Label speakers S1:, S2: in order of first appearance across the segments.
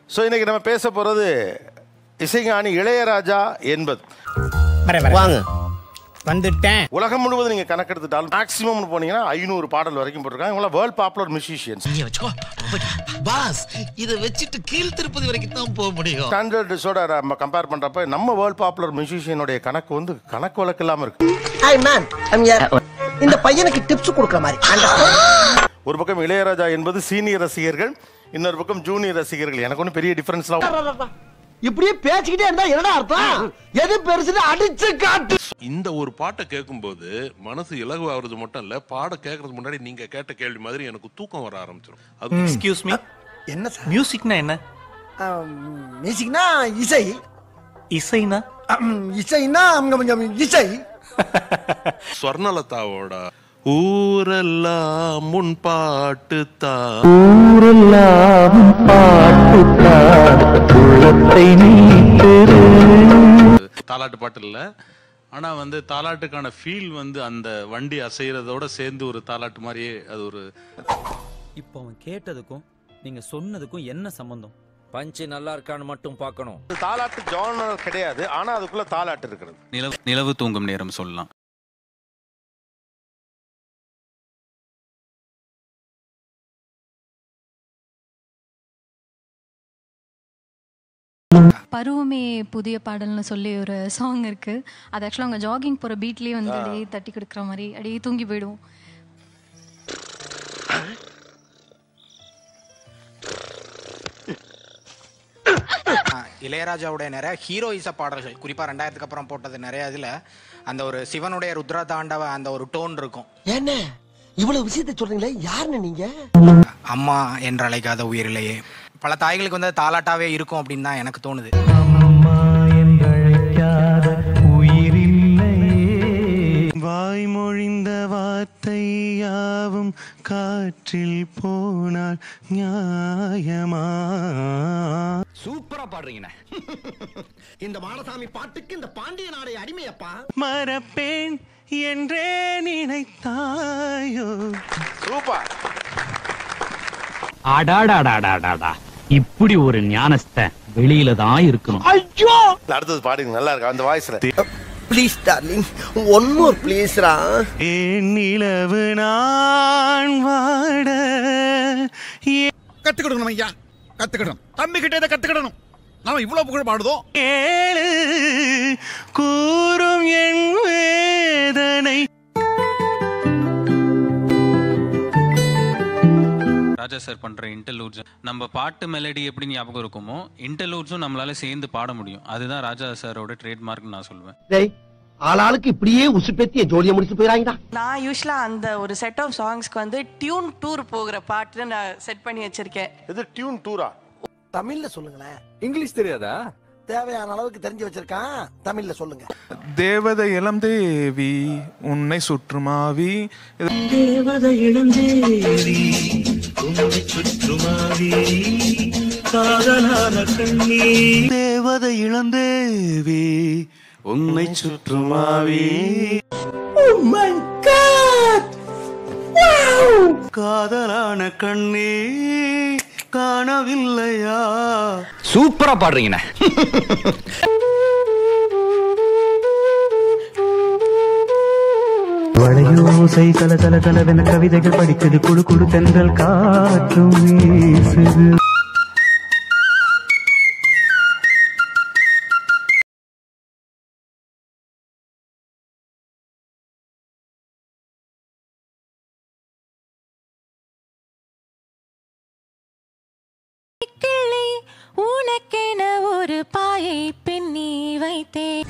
S1: so இன்னைக்கு நம்ம பேச போகிறது இசைஞானி இளையராஜா என்பது
S2: வாங்க வந்துட்டேன்
S1: உலகம் முழுவதும் நீங்கள் கணக்கெடுத்துட்டாலும் மேக்ஸிமம் போனீங்கன்னா ஐநூறு பாடல் வரைக்கும் போட்டிருக்காங்க இவங்களாம் வேர்ல்ட் பாப்புலர் மியூசிஷியன்ஸ்
S3: பாஸ் இத வச்சுட்டு கீழ் திருப்பதி வரைக்கும் தான் போக முடியும்
S1: ஸ்டாண்டர்ட் டிஸோட நம்ம கம்பேர் பண்ணுறப்ப நம்ம வேர்ல்ட் பாப்புலர் மியூசிஷியனுடைய கணக்கு வந்து கணக்கு வழக்கு இல்லாமல் இருக்கு
S2: ஹாய் மேன் ஐம் ஹியர் இந்த பையனுக்கு டிப்ஸ் கொடுக்குற மாதிரி
S1: ஒரு பக்கம் இளையராஜா என்பது சீனியர் ரசிகர்கள் இன்னொரு பக்கம் ஜூனியர் ரசிகர்கள் எனக்கு ஒன்றும் பெரிய டிஃபரன்ஸ்லாம்
S2: இப்படியே பேசிக்கிட்டே இருந்தா என்னடா அர்த்தம் எது பெருசுன்னு அடிச்சு காட்டு
S4: இந்த ஒரு பாட்டை கேட்கும்போது மனசு இலகுவாகிறது மட்டும் இல்ல பாட கேட்கறதுக்கு முன்னாடி நீங்க கேட்ட கேள்வி மாதிரி எனக்கு தூக்கம் வர ஆரம்பிச்சிடும் அது
S5: எக்ஸ்கியூஸ் மீ
S2: என்ன சார்
S5: மியூசிக்னா என்ன
S2: மியூசிக்னா இசை
S5: இசைனா
S2: அம், இசைன்னா அங்க கொஞ்சம் இசை
S4: ஸ்வர்ணலதாவோட ஊரெல்லாம் முன் பாட்டு தான்
S6: தாலாட்டு பாட்டு இல்ல ஆனா வந்து தாலாட்டுக்கான ஃபீல் வந்து அந்த வண்டி அசைறதோட சேர்ந்து ஒரு தாலாட்டு மாதிரியே அது ஒரு
S7: இப்போ அவன் கேட்டதுக்கும் நீங்க சொன்னதுக்கும் என்ன சம்பந்தம்
S8: பஞ்சு நல்லா இருக்கான்னு மட்டும் பார்க்கணும்
S1: தாலாட்டு ஜானர் கிடையாது ஆனால் அதுக்குள்ள தாலாட்டு இருக்கிறது
S6: நிலவு நிலவு தூங்கும் நேரம் சொல்லலாம்
S9: பருவமே புதிய பாடல்னு சொல்லி ஒரு சாங் இருக்கு அது ஆக்சுவலாக அவங்க ஜாகிங் போகிற பீட்லேயே வந்து அப்படியே தட்டி கொடுக்குற மாதிரி அப்படியே தூங்கி போயிடும்
S10: இளையராஜாவுடைய நிறைய ஹீரோயிச பாடல்கள் குறிப்பா ரெண்டாயிரத்துக்கு அப்புறம் போட்டது நிறைய இதுல அந்த ஒரு சிவனுடைய ருத்ர தாண்டவ அந்த ஒரு டோன் இருக்கும்
S2: என்ன இவ்வளவு விஷயத்தை சொல்றீங்களே யாருன்னு நீங்க
S10: அம்மா என்று அழைக்காத உயிரிலேயே பல தாய்களுக்கு வந்து அது தாலாட்டாவே இருக்கும் அப்படின்னு தான் எனக்கு தோணுது
S4: வாய்மொழிந்த வார்த்தை யாவும் காற்றில் போனால் நியாயமா
S8: சூப்பரா பாடுறீங்கண்ணே
S2: இந்த மாடசாமி பாட்டுக்கு இந்த பாண்டிய நாடை அடிமையப்பா
S4: மறப்பேன் என்றே நினைத்தாயோ
S1: சூப்பர்
S7: அடாடாடாடாடாடா இப்படி ஒரு ஞானஸ்த வெளியில தான் இருக்கணும்
S1: அடுத்தது பாடுங்க நல்லா இருக்கு அந்த வாய்ஸ்ல
S2: ப்ளீஸ் டார்லிங் ஒன் மோர் ப்ளீஸ்ரா
S4: என் நிலவு நான் வாட
S3: கத்துக்கிடணும் ஐயா கத்துக்கிடணும் தம்பி கிட்ட இதை கத்துக்கிடணும் நாம இவ்வளவு புகழ் பாடுதோம்
S4: ஏழு கூறும் என் வேதனை
S6: ராஜா சார் பண்ற இன்டர்லூட்ஸ் நம்ம பாட்டு மெலடி எப்படி ஞாபகம் இருக்குமோ இன்டர்லூட்ஸும் நம்மளால சேர்ந்து பாட முடியும் அதுதான் ராஜா சாரோட ட்ரேட்மார்க் நான் சொல்லுவேன்
S2: டேய் ஆளாளுக்கு இப்படியே உசுப்பேத்தி என் ஜோலியை முடிச்சு போயிடாங்கடா
S9: நான் யூஸ்வலாக அந்த ஒரு செட் ஆஃப் சாங்ஸ்க்கு வந்து டியூன் டூர் போகிற பாட்டு நான் செட் பண்ணி வச்சிருக்கேன்
S1: இது டியூன் டூரா
S2: தமிழ்ல சொல்லுங்களேன்
S8: இங்கிலீஷ் தெரியாதா
S2: தேவையான அளவுக்கு தெரிஞ்சு வச்சிருக்கான் தமிழ்ல சொல்லுங்க
S4: தேவதை இளம் தேவி உன்னை சுற்றுமாவி தேவதை இளந்தேவி உன்னை சுற்றுமாவி காதலான கண்ணே காணவில்லையா
S8: சூப்பரா பாடுறீங்கண்ணே
S7: வளையோசை தல தல தலவென கவிதைகள் படிக்குது குழு குழு தென்றல் காற்றும் வீசுது
S9: கிளி உனக்கென ஒரு பாயை பின்னி வைத்தேன்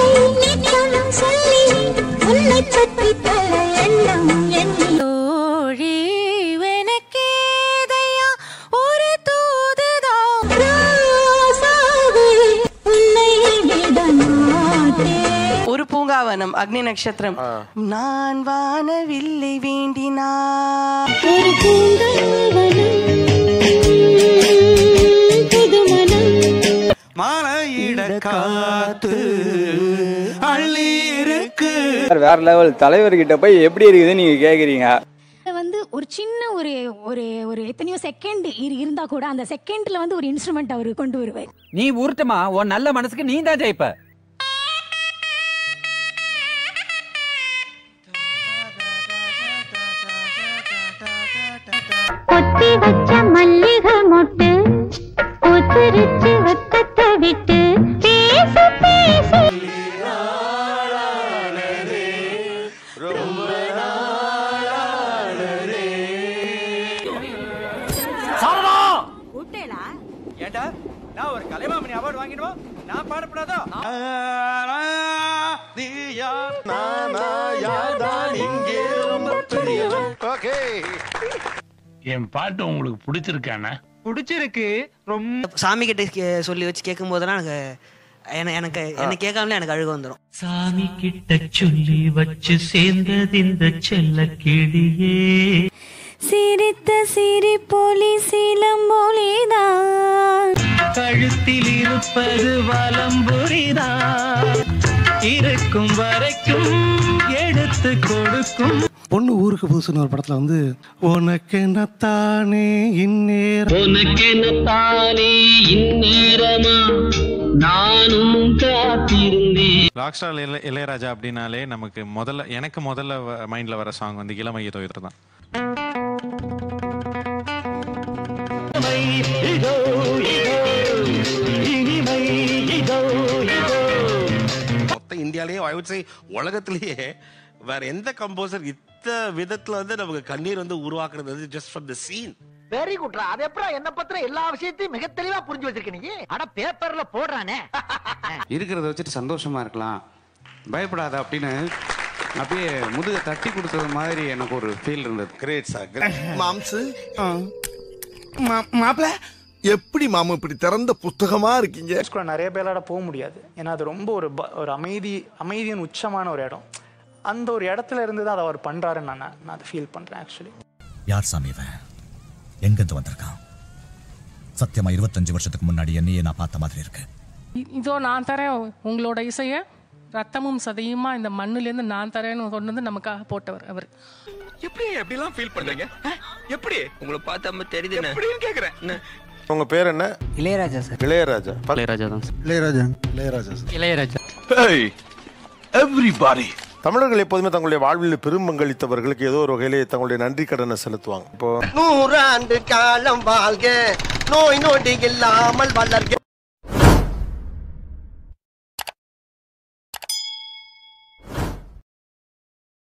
S9: தோழி எனக்கேதையா ஒரு தூதுதான் ஒரு பூங்காவனம் அக்னி நட்சத்திரம் நான் வானவில்லை வேண்டினா ஒரு
S4: மலையிட காத்து அள்ளி இருக்கு
S8: வேற லெவல் தலைவர் கிட்ட போய் எப்படி இருக்குதுன்னு நீங்க கேக்குறீங்க
S9: வந்து
S5: ஒரு சின்ன ஒரு ஒரு ஒரு எத்தனையோ செகண்ட் இருந்தா கூட அந்த செகண்ட்ல வந்து ஒரு இன்ஸ்ட்ருமெண்ட் அவர் கொண்டு வருவார்
S8: நீ உருட்டுமா உன் நல்ல மனசுக்கு நீ தான் ஜெயிப்ப
S5: கொத்தி வச்ச மல்லிகை மொட்டு கொத்திருச்சு வெக்கத்தை விட்டு பேச பேச
S8: ஏண்டா நான் ஒரு கலைமாமணி அவார்டு வாங்கிடுவோம் நான் பாடப்படாதா
S1: ஓகே
S11: என் பாட்டு உங்களுக்கு பிடிச்சிருக்கானே
S8: பிடிச்சிருக்கு ரொம்ப
S12: சாமி கிட்ட கே- சொல்லி வச்சு கேட்கும் போதெல்லாம் எனக்கு என- எனக்கு என்ன கேட்காமலே எனக்கு அழுக வந்துடும்
S7: சாமி கிட்ட சொல்லி வச்சு சேர்ந்தது இந்த செல்ல கிளியே
S5: சிரித்த சிரி போலி சிலம்பொலிதான்
S7: கழுத்தில் இருப்பது வலம்புரிதான் இருக்கும் வரைக்கும் எடுத்து கொடுக்கும்
S2: பொண்ணு ஊருக்கு புதுசுன்னு ஒரு படத்துல வந்து உனக்கு என்ன தானே இந்நேரம்
S7: உனக்கென தானே இந்நேரமா நானும் காத்திருந்தேன்
S13: ராக் ஸ்டார் இளைய இளையராஜா அப்படின்னாலே நமக்கு முதல்ல எனக்கு முதல்ல மைண்ட்ல வர சாங் வந்து இளமை தோயிர் தான்
S7: இதோ இதோ இனிமை இதோ இதோ
S14: மொத்த இந்தியாலேயே ஐ வுட் சே உலகத்திலேயே வேற எந்த கம்போசர் இத்த விதத்துல வந்து நமக்கு கண்ணீர் வந்து உருவாக்குறது வந்து just from the scene
S2: very குட்ரா அது எப்பறம் என்ன பத்திர எல்லா விஷயத்தையும் மிக தெளிவா புரிஞ்சு வச்சிருக்க நீ அட பேப்பர்ல போடுறானே
S15: இருக்கிறத வச்சுட்டு சந்தோஷமா இருக்கலாம் பயப்படாத அப்படின்னு அப்படியே முதுக தட்டி கொடுத்தது மாதிரி எனக்கு ஒரு ஃபீல் இருந்தது
S1: கிரேட் சார்
S16: மாம்சு மாப்பிள எப்படி மாமா இப்படி திறந்த புத்தகமா இருக்கீங்க
S10: கூட நிறைய பேரோட போக முடியாது ஏன்னா அது ரொம்ப ஒரு ப- ஒரு அமைதி அமைதியின் உச்சமான ஒரு இடம் அந்த ஒரு இடத்துல இருந்து தான் அதை அவர் பண்றாருன்னு நான் நான் அதை ஃபீல் பண்றேன் ஆக்சுவலி
S17: யார் சாமி இவன் எங்கிருந்து வந்திருக்கான் சத்தியமா இருபத்தஞ்சு வருஷத்துக்கு முன்னாடி என்னையே நான் பார்த்த மாதிரி இருக்கு
S18: இதோ நான் தரேன் உங்களோட இசைய ரத்தமும் சதையுமா இந்த மண்ணுலேருந்து நான் தரேன்னு கொண்டு வந்து நமக்காக போட்டவர் அவர்
S8: எப்படி எப்படிலாம் ஃபீல் பண்றீங்க எப்படி உங்களை பார்த்தா தெரியுது எப்படின்னு கேக்குறேன்
S1: உங்க பேர் என்ன
S12: இளையராஜா சார்
S1: இளையராஜா
S12: இளையராஜா தான்
S2: இளையராஜா இளையராஜா
S12: இளையராஜா
S1: எவ்ரிபாடி தமிழர்கள் எப்போதுமே தங்களுடைய வாழ்வில் பெரும்பங்களித்தவர்களுக்கு ஏதோ ஒரு வகையிலே தங்களுடைய நன்றி கடனை செலுத்துவாங்க இப்போ
S2: நூறாண்டு காலம் வாழ்க நோய் நொடி இல்லாமல் வளர்க